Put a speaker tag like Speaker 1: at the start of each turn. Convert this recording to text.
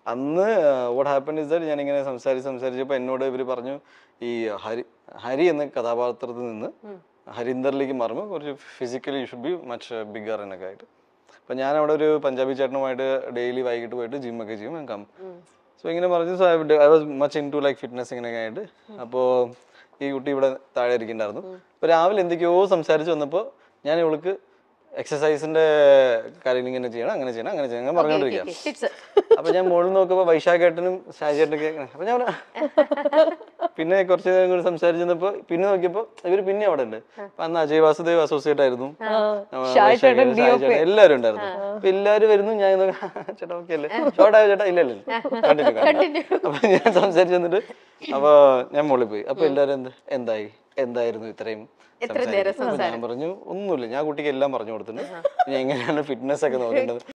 Speaker 1: അന്ന് what happen is that ഞാനിങ്ങനെ സംസാരിച്ച് സംസാരിച്ചപ്പോൾ എന്നോട് ഇവർ പറഞ്ഞു ഈ ഹരി ഹരി എന്ന കഥാപാത്രത്തിൽ നിന്ന് ഹരീന്ദറിലേക്ക് മാറുമ്പോൾ കുറച്ച് physically you should be much bigger എന്നൊക്കെ ആയിട്ട് അപ്പം ഞാൻ അവിടെ ഒരു പഞ്ചാബി ചേട്ടനുമായിട്ട് ഡെയിലി വൈകിട്ട് പോയിട്ട് ജിമ്മൊക്കെ ചെയ്യും ഞാൻ കം സോ ഇങ്ങനെ പറഞ്ഞു so I was much into like fitness ഇങ്ങനെയൊക്കെ ആയിട്ട് അപ്പോൾ ഈ കുട്ടി ഇവിടെ താഴെ ഇരിക്കുന്നുണ്ടായിരുന്നു അപ്പോൾ രാവിലെ എന്തൊക്കെയോ സംസാരിച്ച് വന്നപ്പോൾ ഞാൻ ഇവൾക്ക് എക്സസൈസിന്റെ കാര്യങ്ങൾ ഇങ്ങനെ ചെയ്യണം അങ്ങനെ ചെയ്യണം അങ്ങനെ ചെയ്യണം അങ്ങനെ പറഞ്ഞുകൊണ്ടിരിക്കുക
Speaker 2: ടിപ്സ്
Speaker 1: അപ്പൊ ഞാൻ മുകളിൽ നോക്കുമ്പോൾ വൈശാഖേട്ടനും ഷാജേട്ടനൊക്കെ ഇങ്ങനെ. അപ്പൊ ഞാൻ പിന്നെ കുറച്ച് നേരം കൂടി സംസാരിച്ച് നിന്നപ്പോ പിന്നെ നോക്കിയപ്പോ ഇവര് പിന്നെ അവിടെ ഉണ്ട് അപ്പൊ അന്ന് അജയ് വാസുദേവ് അസോസിയേറ്റ് ആയിരുന്നു ആ,
Speaker 3: ഷായ് ചേട്ടൻ,
Speaker 1: വൈശാഖേട്ടൻ, ഷായ് ചേട്ടൻ, എല്ലാവരും ഉണ്ടായിരുന്നു അപ്പൊ എല്ലാവരും വരുന്നു ഞാൻ ഇന്ന് ചേട്ടാ ഓക്കെ അല്ലേ ഷോർട്ടായോ ചേട്ടാ ഇല്ല ഇല്ല കണ്ടിന്യൂ അപ്പൊ ഞാൻ സംസാരിച്ച് വന്നിട്ട് അപ്പൊ ഞാൻ മുകളിൽ പോയി അപ്പൊ എല്ലാവരും എന്ത് എന്തായി എന്തായിരുന്നു ഇത്രയും
Speaker 2: എത്ര നേരം
Speaker 1: സംസാരിക്കുന്നത്? അപ്പൊ ഞാൻ പറഞ്ഞു ഒന്നുമില്ല ഞാൻ കുട്ടിക്ക് എല്ലാം പറഞ്ഞു കൊടുത്തിട്ടുണ്ട് ഇനി എങ്ങനെയാണ് ഫിറ്റ്നസ് ഒക്കെ നോക്കേണ്ടത്